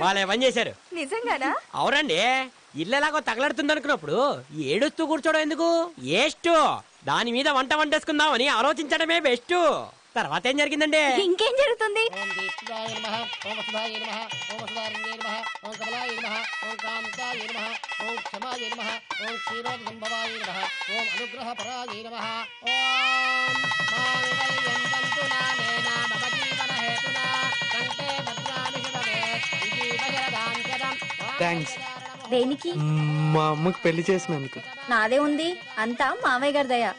వాళ్ళే పని చేశారు నిజంగానా అవునండి ఇల్లు ఎలాగో తగలడుతుంది అనుకున్నప్పుడు ఏడుస్తూ కూర్చోవడం ఎందుకు ఏస్ట్ దాని మీద వంట వంటేసుకుందామని ఆలోచించడమే బెస్ట్ తర్వాత ఏం జరిగిందండి ఇంకేం జరుగుతుంది ఓం దీప్తిదాయ నమః ఓం వసుధాయ నమః ఓం వసుధారణ్యే నమః ఓం కమలాయ నమః ఓం కాంతాయ నమః ఓం క్షమాయ నమః ఓం క్షీరోదసంభవాయ నమః ఓం అనుగ్రహపరాయ నమః ఓం మాంగళ్యం తంతు నానేన మమ జీవన హేతునా కంటే భద్రామి శుభవే సంజీవశరదాం శతం థ్యాంక్స్ దేనికి మా అమ్మకి పెళ్లి చేసినందుకు నాదే ఉంది అంతా మామయ్య గారి దయ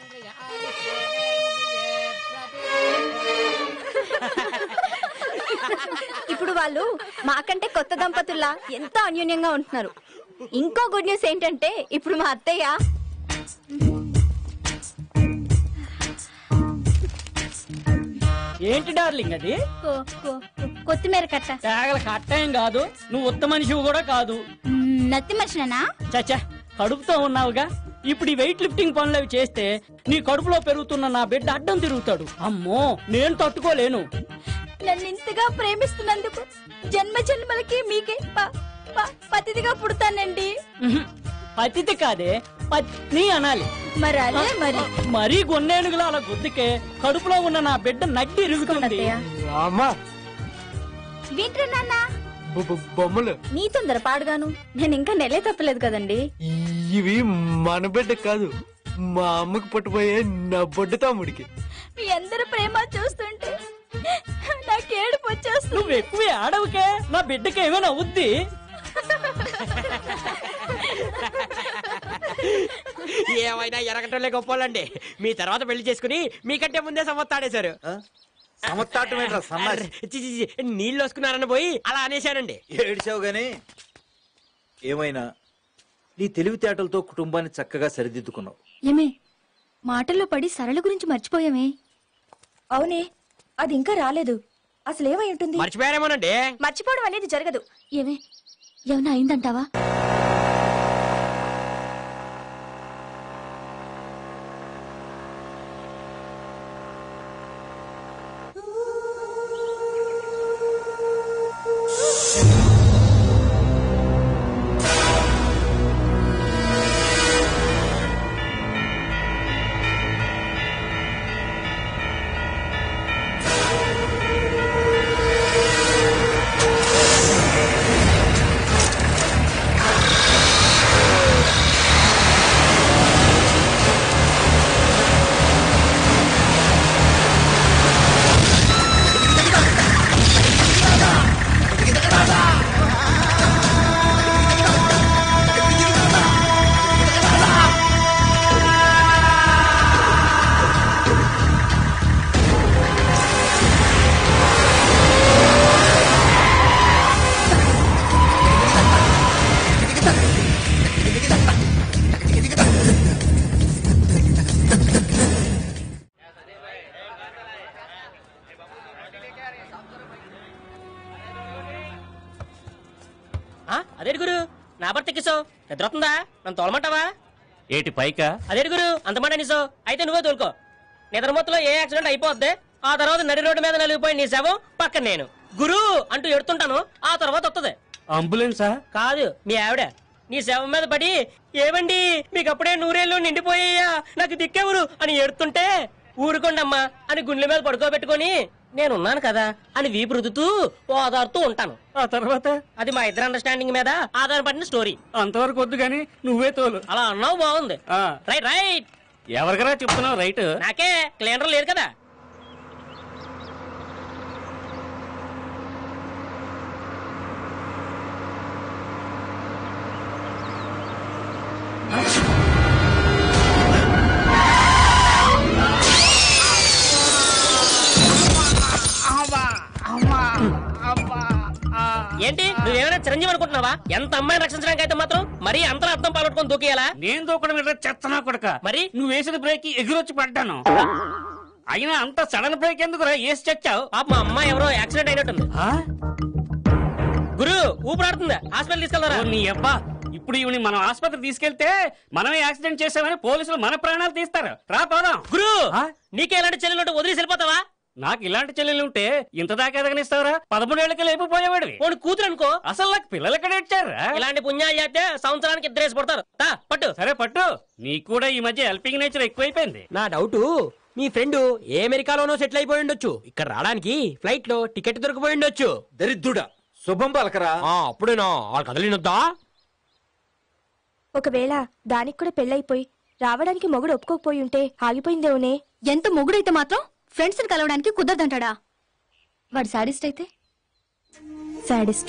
ఇప్పుడు వాళ్ళు మాకంటే కొత్త దంపతుల్లా ఎంతో అన్యోన్యంగా ఉంటున్నారు ఇంకో గుడ్ న్యూస్ ఏంటంటే ఇప్పుడు మా అత్తయ్య ఏంటి డార్లింగ్ అది కొ- కొ- కొ- కొత్తిమీర కట్ట తేగల కట్టం కాదు నువ్వు ఉత్త మనిషివి కూడా కాదు మ్, నత్తి మనిషినా చచ్చా కడుపుతో ఉన్నావుగా ఇప్పుడు ఈ వెయిట్ లిఫ్టింగ్ పనులు అవి చేస్తే నీ కడుపులో పెరుగుతున్న నా బిడ్డ అడ్డం తిరుగుతాడు అమ్మో నేను తట్టుకోలేను నన్ను ఇంతగా ప్రేమిస్తున్నందుకు జన్మ జన్మలకి మీకే ప- ప- పతిదిగా పుడతానండి ఉహుం. పతితి కాదే పత్ని అనాలి మరి అదే మరి మరీ గొన్నేనుగులా అలా గుద్దికే కడుపులో ఉన్న నా బిడ్డ నడ్డి ఇరుగుతుంది అత్తయ్య అమ్మా వింట్రా నాన్న బొ- బొ- బొమ్మలు నీ తొందర పాడుగాను నేను ఇంకా నెలే తప్పలేదు కదండి ఇవి మన బిడ్డ కాదు మా అమ్మకి పట్టుపోయే నా బొడ్డ తమ్ముడికి మీ అందరి ప్రేమ చూస్తుంటే నాకు ఏడుపు వచ్చేస్తుంది నువ్వు ఎక్కువ ఆడవుకే నా బిడ్డకి ఏమైనా అవుద్ది ఏమైనా ఎరగటంలే గొప్పోళ్ళండి మీ తర్వాత పెళ్లి చేసుకుని మీకంటే ముందే సమత్తాడేశారు సమత్తాటం ఏంట్రా సన్నాసి చి, చి, చి, నీళ్ళు వస్తున్నారని పోయి అలా అనేశానండి ఏడిచావు గాని ఏమైనా నీ తెలివితేటలతో కుటుంబాన్ని చక్కగా సరిదిద్దుకున్నావు ఏమే మాటల్లో పడి సరళ గురించి మర్చిపోయామే అవునే అది ఇంకా రాలేదు అసలు ఏమై ఉంటుంది మర్చిపోయారేమోనండి మర్చిపోవడం అనేది జరగదు ఏమే ఏమైనా అయిందంటావా ఆ, అదేంటి గురు నా భర్త ఎక్కిసావు నిద్రవుతుందా నన్ను తోలమంటావా ఏటి పైకా అదేంటి గురు అంత మాట నిసో అయితే నువ్వే తోలుకో నిద్ర మొత్తంలో ఏ యాక్సిడెంట్ అయిపోద్ది ఆ తర్వాత నడి రోడ్డు మీద నలిగిపోయి నీ శవం పక్కన నేను గురు అంటూ ఎడుతుంటాను ఆ తర్వాత వస్తుంది అంబులెన్సా కాదు మీ ఆవిడ నీ శవం మీద పడి ఏమండి మీకు అప్పుడే నూరేళ్ళు నిండిపోయాయా నాకు దిక్కెవరు అని ఎడుతుంటే ఊరుకోండమ్మా అని గుండెల మీద పడుకోబెట్టుకొని నేనున్నాను కదా అని వీపు రుదుతూ ఓదారుతూ ఉంటాను ఆ తర్వాత అది మా ఇద్దరు అండర్స్టాండింగ్ మీద ఆధారపడిన స్టోరీ అంతవరకు వద్దు గాని నువ్వే తోలు అలా అన్నావు బాగుంది ఆ, రైట్ రైట్ ఎవరికరా చెప్తున్నావు రైట్ నాకే క్లీనర్ లేదు కదా ఏంటి నువ్వేమైనా చిరంజీవి అనుకుంటున్నావా ఎంత అమ్మాయిని రక్షించడానికి అయితే మాత్రం మరీ అంతలా అర్థం పాలట్టుకొని దూకేయాలా నేను దూకడం ఎట్లా చెత్తనా కొడక మరి నువ్వు వేసిన బ్రేక్ ఎగురొచ్చి పడ్డాను అయినా అంత సడన్ బ్రేక్ ఎందుకురా వేసి చచ్చావు పాప మా అమ్మాయి ఎవరో యాక్సిడెంట్ అయినట్టుంది ఆ? గురు ఊపిరాడుతుంది హాస్పిటల్ తీసుకెళ్తారా ఓ నీ అబ్బా ఇప్పుడు ఇవని మనం ఆసుపత్రి తీసుకెళ్తే మనమే యాక్సిడెంట్ చేసామని పోలీసులు మన ప్రాణాలు తీస్తారు రా పోదాం గురు ఆ? నీకే ఇలాంటి చెల్లెలు వదిలేసి వెళ్ళిపోతావా నాకు ఇలాంటి చెల్లెలు ఉంటే ఇంత దాకా ఎదగనిస్తావరా పదమూడేళ్ళకి లేకపోయేవాడివి పోనీ కూతురు అనుకో అసలు నాకు పిల్లలు ఎక్కడ ఇచ్చారా ఇలాంటి పుణ్యాలు చేస్తే సంవత్సరానికి ఇద్దరేసి పడతారు తా పట్టు సరే పట్టు నీకు కూడా ఈ మధ్య హెల్పింగ్ నేచర్ ఎక్కువైపోయింది నా డౌట్ మీ ఫ్రెండ్ ఏ అమెరికాలోనో సెటిల్ అయిపోయి ఉండొచ్చు ఇక్కడ రావడానికి ఫ్లైట్ లో టికెట్ దొరికిపోయి ఉండొచ్చు దరిద్రుడా శుభం పలకరా ఆ, అప్పుడేనా వాళ్ళ కదలినొద్దా ఒకవేళ దానికి కూడా పెళ్ళైపోయి రావడానికి మొగుడు ఒప్పుకోకపోయి ఉంటే ఆగిపోయిందేవునే ఎంత మొగుడైతే మాత్రం ఫ్రెండ్స్ కలవడానికి కుదరదంటాడా వాడు సాడిస్ట్ అయితే సాడిస్ట్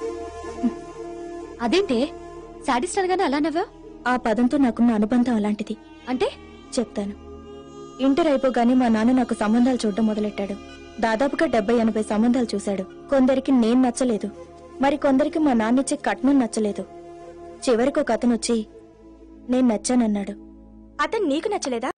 అదేంటే సాడిస్ట్ అనగానే అలా నవ్వా ఆ పదంతో నాకున్న అనుబంధం అలాంటిది అంటే చెప్తాను ఇంటర్ అయిపోగానే మా నాన్న నాకు సంబంధాలు చూడడం మొదలెట్టాడు దాదాపుగా డెబ్బై ఎనభై సంబంధాలు చూశాడు కొందరికి నేను నచ్చలేదు మరి కొందరికి మా నాన్నిచ్చే కట్నం నచ్చలేదు చివరికి ఒక అతను వచ్చి నేను నచ్చానన్నాడు అతను నీకు నచ్చలేదా